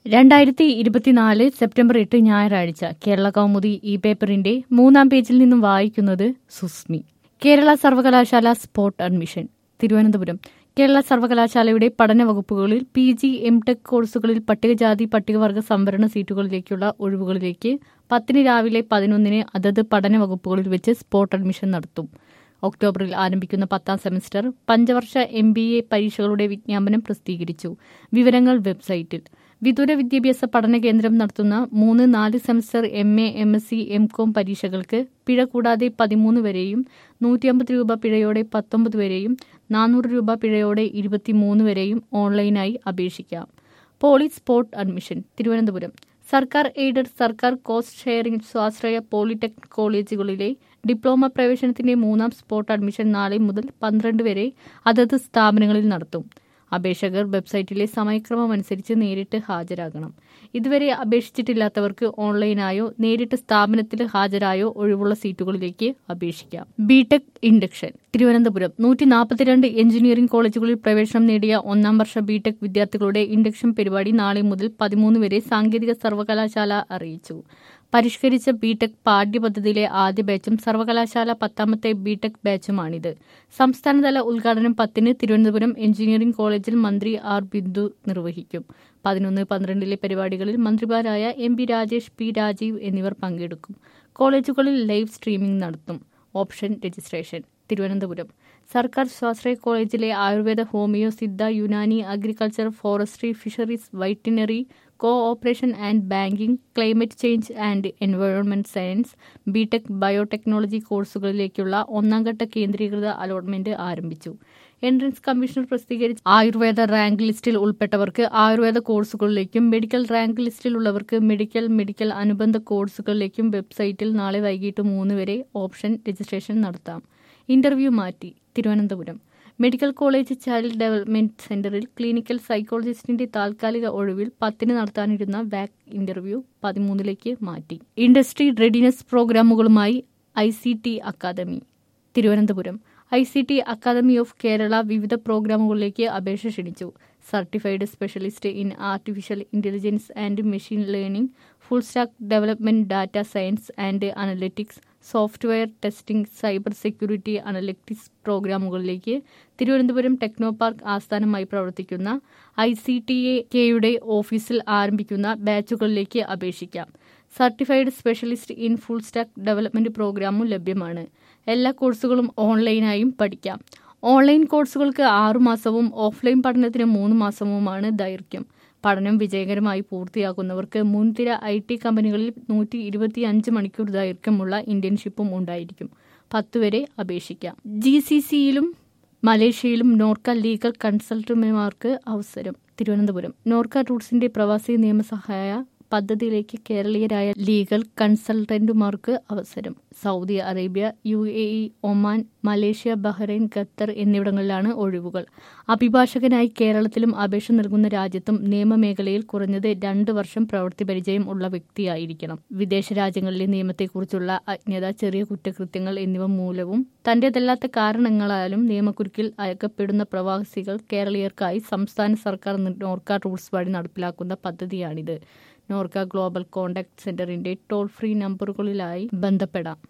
രണ്ടായിരത്തി ഇരുപത്തിനാല് സെപ്റ്റംബർ എട്ട് ഞായറാഴ്ച കേരള കൗമുദി ഈ പേപ്പറിന്റെ മൂന്നാം പേജിൽ നിന്നും വായിക്കുന്നത് സുസ്മി കേരള സർവകലാശാല സ്പോട്ട് അഡ്മിഷൻ തിരുവനന്തപുരം കേരള സർവകലാശാലയുടെ പഠന വകുപ്പുകളിൽ പി ജി എം ടെക് കോഴ്സുകളിൽ പട്ടികജാതി പട്ടികവർഗ സംവരണ സീറ്റുകളിലേക്കുള്ള ഒഴിവുകളിലേക്ക് പത്തിന് രാവിലെ പതിനൊന്നിന് അതത് പഠന വകുപ്പുകളിൽ വെച്ച് സ്പോട്ട് അഡ്മിഷൻ നടത്തും ഒക്ടോബറിൽ ആരംഭിക്കുന്ന പത്താം സെമസ്റ്റർ പഞ്ചവർഷ എം ബി എ പരീക്ഷകളുടെ വിജ്ഞാപനം പ്രസിദ്ധീകരിച്ചു വിവരങ്ങൾ വെബ്സൈറ്റിൽ വിദൂര വിദ്യാഭ്യാസ പഠന കേന്ദ്രം നടത്തുന്ന മൂന്ന് നാല് semester M A M S C M com പരീക്ഷകൾക്ക് പിഴ കൂടാതെ പതിമൂന്ന് വരെയും നൂറ്റിയമ്പത് രൂപ പിഴയോടെ പത്തൊമ്പത് വരെയും നാനൂറ് രൂപ പിഴയോടെ ഇരുപത്തിമൂന്ന് വരെയും ഓൺലൈനായി അപേക്ഷിക്കാം പോളി സ്പോട്ട് അഡ്മിഷൻ തിരുവനന്തപുരം സർക്കാർ എയ്ഡഡ് സർക്കാർ കോസ്റ്റ് ഷെയറിംഗ് സ്വാശ്രയ പോളിടെക്നിക് കോളേജുകളിലെ ഡിപ്ലോമ പ്രവേശനത്തിന്റെ മൂന്നാം സ്പോട്ട് അഡ്മിഷൻ നാളെ മുതൽ പന്ത്രണ്ട് വരെ അതത് സ്ഥാപനങ്ങളിൽ നടത്തും അപേക്ഷകർ വെബ്സൈറ്റിലെ സമയക്രമം അനുസരിച്ച് നേരിട്ട് ഹാജരാകണം ഇതുവരെ അപേക്ഷിച്ചിട്ടില്ലാത്തവർക്ക് ഓൺലൈനായോ നേരിട്ട് സ്ഥാപനത്തിൽ ഹാജരായോ ഒഴിവുള്ള സീറ്റുകളിലേക്ക് അപേക്ഷിക്കാം ബിടെക് ഇൻഡക്ഷൻ തിരുവനന്തപുരം നൂറ്റി നാൽപ്പത്തിരണ്ട് എഞ്ചിനീയറിംഗ് കോളേജുകളിൽ പ്രവേശനം നേടിയ ഒന്നാം വർഷ ബിടെക് വിദ്യാർത്ഥികളുടെ ഇൻഡക്ഷൻ പരിപാടി നാളെ മുതൽ പതിമൂന്ന് വരെ സാങ്കേതിക സർവകലാശാല അറിയിച്ചു പരിഷ്കരിച്ച ബിടെക് പാഠ്യപദ്ധതിയിലെ ആദ്യ ബാച്ചും സർവകലാശാല പത്താമത്തെ ബിടെക് ബാച്ചുമാണിത് സംസ്ഥാനതല ഉദ്ഘാടനം പത്തിന് തിരുവനന്തപുരം എഞ്ചിനീയറിംഗ് കോളേജിൽ മന്ത്രി ആർ ബിന്ദു നിർവഹിക്കും പതിനൊന്ന് പന്ത്രണ്ടിലെ പരിപാടികളിൽ മന്ത്രിമാരായ M P Rajesh P Rajeev എന്നിവർ പങ്കെടുക്കും കോളേജുകളിൽ ലൈവ് സ്ട്രീമിംഗ് നടത്തും ഓപ്ഷൻ രജിസ്ട്രേഷൻ തിരുവനന്തപുരം സർക്കാർ സ്വാശ്രയ കോളേജിലെ Ayurveda homeo Siddha Unani agriculture forestry fisheries veterinary cooperation and banking climate change and environment science B Tech biotechnology കോഴ്സുകളിലേക്കുള്ള ഒന്നാംഘട്ട കേന്ദ്രീകൃത അലോട്ട്മെന്റ് ആരംഭിച്ചു എൻട്രൻസ് കമ്മീഷണർ പ്രസിദ്ധീകരിച്ച ആയുർവേദ റാങ്ക് ലിസ്റ്റിൽ ഉൾപ്പെട്ടവർക്ക് ആയുർവേദ കോഴ്സുകളിലേക്കും മെഡിക്കൽ റാങ്ക് ലിസ്റ്റിലുള്ളവർക്ക് മെഡിക്കൽ മെഡിക്കൽ അനുബന്ധ കോഴ്സുകളിലേക്കും വെബ്സൈറ്റിൽ നാളെ വൈകിട്ട് മൂന്ന് വരെ ഓപ്ഷൻ രജിസ്ട്രേഷൻ നടത്താം ഇന്റർവ്യൂ മാറ്റി Thiruvananthapuram medical college child development സെന്ററിൽ ക്ലിനിക്കൽ സൈക്കോളജിസ്റ്റിന്റെ താൽക്കാലിക ഒഴിവിൽ പത്തിന് നടത്താനിരുന്ന വാക് ഇന്റർവ്യൂ പതിമൂന്നിലേക്ക് മാറ്റി ഇൻഡസ്ട്രി റെഡിനെസ് പ്രോഗ്രാമുകളുമായി I C T academy Thiruvananthapuram I C T academy of Kerala വിവിധ പ്രോഗ്രാമുകളിലേക്ക് അപേക്ഷ ക്ഷണിച്ചു certified specialist in artificial intelligence and machine learning full stack development data science and analytics software testing cyber security analytics പ്രോഗ്രാമുകളിലേക്ക് Thiruvananthapuram techno park ആസ്ഥാനമായി പ്രവർത്തിക്കുന്ന I C T A കെയുടെ ഓഫീസിൽ ആരംഭിക്കുന്ന ബാച്ചുകളിലേക്ക് അപേക്ഷിക്കാം certified specialist in full stack development പ്രോഗ്രാമും ലഭ്യമാണ് എല്ലാ കോഴ്സുകളും ഓൺലൈനായും പഠിക്കാം ഓൺലൈൻ കോഴ്സുകൾക്ക് ആറുമാസവും ഓഫ്ലൈൻ പഠനത്തിന് മൂന്ന് മാസവുമാണ് ദൈർഘ്യം പഠനം വിജയകരമായി പൂർത്തിയാക്കുന്നവർക്ക് മുൻതിര ഐ ടി കമ്പനികളിൽ നൂറ്റി ഇരുപത്തി അഞ്ച് മണിക്കൂർ ദൈർഘ്യമുള്ള ഇന്റേൺഷിപ്പും ഉണ്ടായിരിക്കും പത്ത് വരെ അപേക്ഷിക്കാം ജി സി സിയിലും മലേഷ്യയിലും നോർക്ക ലീഗൽ കൺസൾട്ടന്റുമാർക്ക് അവസരം തിരുവനന്തപുരം നോർക്ക റൂട്ട്സിന്റെ പ്രവാസി നിയമസഹായ പദ്ധതിയിലേക്ക് കേരളീയരായ ലീഗൽ കൺസൾട്ടന്റുമാർക്ക് അവസരം Saudi Arabia U A E Oman Malaysia Bahrain Qatar എന്നിവിടങ്ങളിലാണ് ഒഴിവുകൾ അഭിഭാഷകനായി കേരളത്തിലും അപേക്ഷ നൽകുന്ന രാജ്യത്തും നിയമമേഖലയിൽ കുറഞ്ഞത് രണ്ട് വർഷം പ്രവൃത്തി പരിചയം ഉള്ള വ്യക്തിയായിരിക്കണം വിദേശ രാജ്യങ്ങളിലെ നിയമത്തെക്കുറിച്ചുള്ള അജ്ഞത ചെറിയ കുറ്റകൃത്യങ്ങൾ എന്നിവ മൂലവും തന്റേതല്ലാത്ത കാരണങ്ങളാലും നിയമക്കുരുക്കിൽ അയക്കപ്പെടുന്ന പ്രവാസികൾ കേരളീയർക്കായി സംസ്ഥാന സർക്കാർ നോർക്ക റൂൾസ് വഴി നടപ്പിലാക്കുന്ന പദ്ധതിയാണിത് നോർക്ക ഗ്ലോബൽ കോണ്ടാക്ട് സെന്ററിന്റെ ടോൾ ഫ്രീ നമ്പറുകളിലായി ബന്ധപ്പെടാം